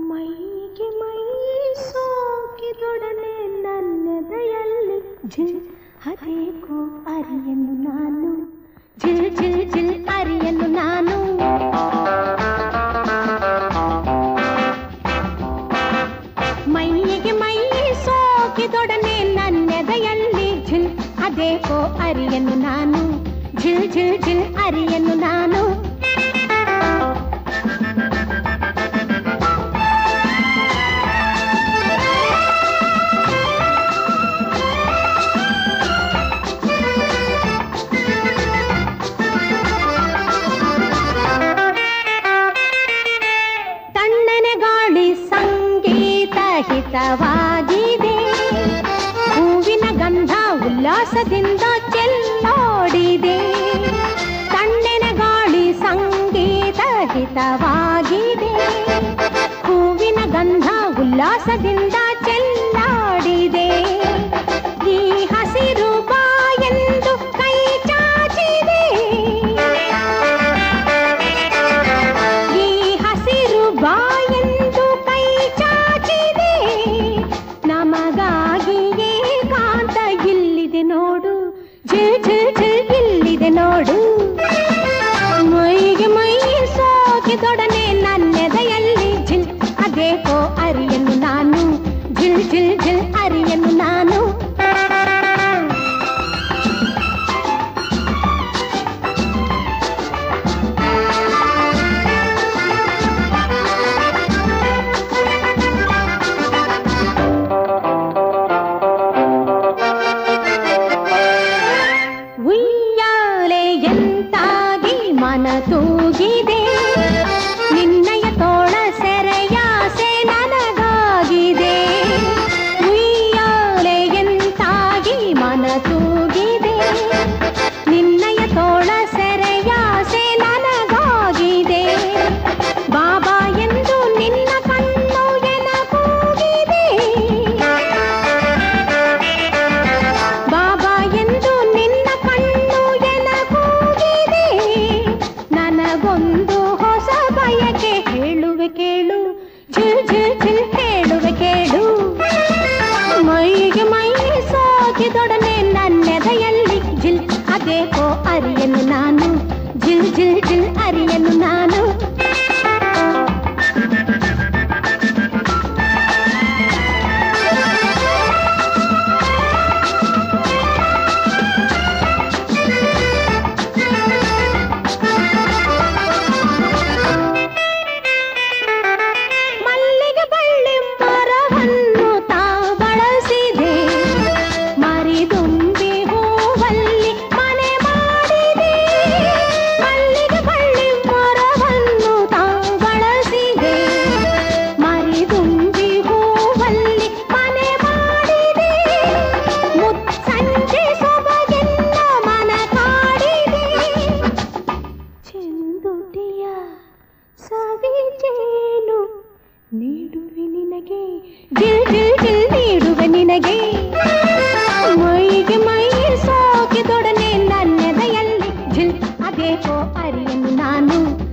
ಮೈಗೆ ಮೈ ಸೋಕಿದೊಡನೆ ನನ್ನೆದೆಯಲ್ಲಿ ಜಿಲ್ ಅದೇಕೋ ಅರಿಯನು ನಾನು ಜಿಲ್ ಜಿಲ್ ಜಿಲ್ ಅರಿಯನು ನಾನು ಮೈಗೆ ಮೈ ಸೋಕಿದೊಡನೆ ನನ್ನೆದೆಯಲ್ಲಿ ಜಿಲ್ ಅದೇಕೋ ಅರಿಯನು ನಾನು ಜಿಲ್ ಜಿಲ್ ಜಿಲ್ ಅರಿಯನು ನಾನು ತಣ್ಣನೆ ಗಾಳಿ ಸಂಗೀತ ಹಿತವಾಗಿದೆ ಹೂವಿನ ಗಂಧ ಉಲ್ಲಾಸದಿಂದ ಚೆಲ್ಲಾಡಿದೆ ತಣ್ಣನೆ ಗಾಳಿ ಸಂಗೀತ ಹಿತವಾಗಿದೆ ಹೂವಿನ ಗಂಧ ಉಲ್ಲಾಸದಿಂದ ಚೆಲ್ಲಾಡಿದೆ ಈ ಹಸಿರು ಬಾ ಎಂದು ಕೈ ಚಾಚಿದೆ ಈ ಹಸಿರು ಬಾಯೆಂದು ಕೈ ಚಾಚಿದೆ ನಮಗಾಗಿಯೇ ಕಾಂತ ಇಲ್ಲಿದೆ ನೋಡು ಜಿಲ್ ಜಿಲ್ ಜಿಲ್ ಇಲ್ಲಿದೆ ನೋಡು ಮೈಗೆ ಮೈ ಸೋಕಿದೊಡನೆ ನನ್ನೆದೆಯಲ್ಲಿ ಜಿಲ್ ಅದೇಕೋ ಅರಿಯನು ನಾನು ಜಿಲ್ ಜಿಲ್ ಜಿಲ್ ಅರಿಯನು ನಾನು ಉಯ್ಯಾಲೆ ಎಂತಾಗಿ ಮನ ತೂಗಿದೆ ನಿನ್ನಯ ತೋಳ ಸೆರೆಯಾಸೆ ನನಗಾಗಿದೆ ಉಯ್ಯಾಲೆ ಎಂತಾಗಿ ಮನ ತೂಗಿದೆ ನಿನ್ನಯ ತೋಳ ಸೆರೆಯಾಸೆ ನನಗಾಗಿದೆ ಬಾಬಾ ಎಂದು ನಿನ್ನ ಕಣ್ಣು ಎನ ಕೂಗಿದೆ ಬಾಬಾ ಎಂದು ನಿನ್ನ ಕಣ್ಣು ಎನ ಕೂಗಿದೆ ನನಗೊಂದು ಹೊಸ ಬಯಕೆ ಹೇಳುವೆ ಕೇಳು ಜಿಲ್ ಜಿಲ್ ಜಿಲ್ ಹೇಳುವೆ ಕೇಳು ಮೈಗೆ ಮೈ ಸಾಗಿದೊಡನೆ ನನ್ನೆದೆಯಲ್ಲಿ ಜಿಲ್ ಅದೇಕೋ ಅರಿಯನು ನಾನು ಜಿಲ್ ಜಿಲ್ ಜಿಲ್ ಅರಿಯನು ನಾನು ಮಲ್ಲಿಗೆ ಬಳ್ಳಿ ಮರವನ್ನು ತಾ ಬಳಸಿದೆ ಮರಿದುಂಬಿ ಹೂವಲ್ಲಿ ಮನೆ ಮಾಡಿದೆ ಮಲ್ಲಿಗೆ ಬಳ್ಳಿ ಮರವನ್ನು ತಾ ಬಳಸಿದೆ ಮರಿದುಂಬಿ ಹೂವಲ್ಲಿ ಮನೆ ಮಾಡಿದೆ ಮುತ್ಸಂಜೆ ಸೊಬಗೆನ್ನ ಮನ ಕಾಡಿದೆ ಚೆಂದುಟಿಯ ಸವಿಜೇನು ನೀಡುವೆ ನಿನಗೆ ಜಿಲ್ ಜಿಲ್ ಜಿಲ್ ನೀಡುವೆ ನಿನಗೆ ಮೈಗೆ ಮೈ ಸೋಕಿದೊಡನೆ ನನ್ನೆದೆಯಲ್ಲಿ ಜಿಲ್ ಅದೇಕೋ ಅರಿಯನು ನಾನು